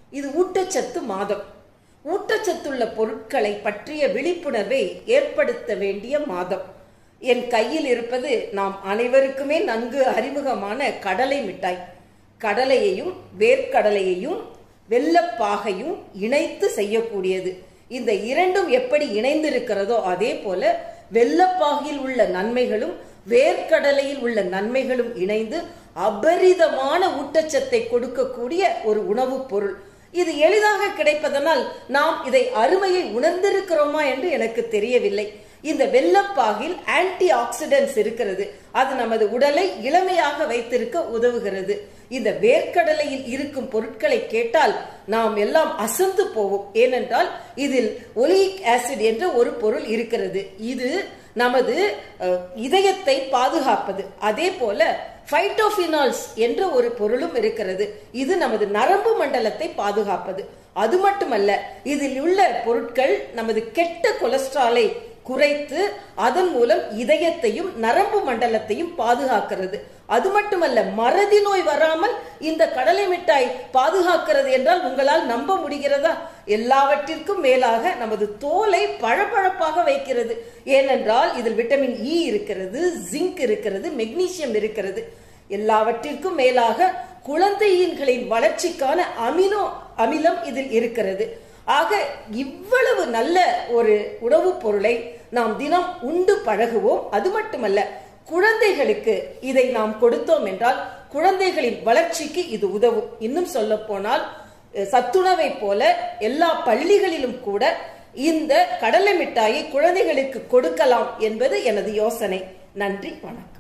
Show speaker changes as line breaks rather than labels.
இது ஊட்டச்சத்து மாதம் ஊட்டச்சத்துள்ள பொருட்களை பற்றிய விழிப்புணர்வை ஏற்படுத்த வேண்டிய மாதம் என் கையில் இருப்பது நாம் அனைவருக்குமே நன்கு அறிமுகமான கடலை மிட்டாய் கடலையையும் வேர்க்கடலையையும் வெள்ளப்பாகையும் இணைத்து செய்யக்கூடியது இந்த இரண்டும் எப்படி இணைந்திருக்கிறதோ அதே போல வெள்ளப்பாகில் உள்ள நன்மைகளும் வேர்க்கடலையில் உள்ள நன்மைகளும் இணைந்து அபரிதமான ஊட்டச்சத்தை கொடுக்கக்கூடிய ஒரு உணவுப் பொருள் இது எளிதாக கிடைப்பதனால் நாம் இதை அருமையை உணர்ந்திருக்கிறோமா என்று எனக்கு தெரியவில்லை இந்த வெள்ளப்பாகில் ஆன்டி ஆக்சிடென்ட்ஸ் இருக்கிறது அது நமது உடலை இளமையாக வைத்திருக்க உதவுகிறது இந்த வேர்க்கடலையில் இருக்கும் பொருட்களை கேட்டால் நாம் எல்லாம் அசந்து போவோம் ஏனென்றால் இதில் ஒலிக் ஆசிட் என்ற ஒரு பொருள் இருக்கிறது இது நமது அஹ், இதயத்தை பாதுகாப்பது அதே போல ஃபைட்டோபினால்ஸ் என்ற ஒரு பொருளும் இருக்கிறது இது நமது நரம்பு மண்டலத்தை பாதுகாப்பது அது மட்டுமல்ல இதில் உள்ள பொருட்கள் நமது கெட்ட கொலஸ்ட்ராலை குறைத்து அதன் மூலம் இதயத்தையும் நரம்பு மண்டலத்தையும் பாதுகாக்கிறது அது மட்டுமல்ல மறதி நோய் வராமல் இந்த கடலை மிட்டாய் பாதுகாக்கிறது என்றால் உங்களால் நம்ப முடிகிறதா எல்லாவற்றிற்கும் மேலாக நமது தோலை பளபளப்பாக வைக்கிறது ஏனென்றால் இதில் விட்டமின் இ இருக்கிறது ஜிங்க் இருக்கிறது மெக்னீசியம் இருக்கிறது எல்லாவற்றிற்கும் மேலாக குழந்தையின்களின் வளர்ச்சிக்கான அமினோ அமிலம் இதில் இருக்கிறது ஆக இவ்வளவு நல்ல ஒரு உணவுப் பொருளை நாம் தினம் உண்டு பழகுவோம் அது மட்டுமல்ல குழந்தைகளுக்கு இதை நாம் கொடுத்தோம் என்றால் குழந்தைகளின் வளர்ச்சிக்கு இது உதவும் இன்னும் சொல்ல போனால் சத்துணவை போல எல்லா பள்ளிகளிலும் கூட இந்த கடலை மிட்டாயை குழந்தைகளுக்கு கொடுக்கலாம் என்பது எனது யோசனை நன்றி வணக்கம்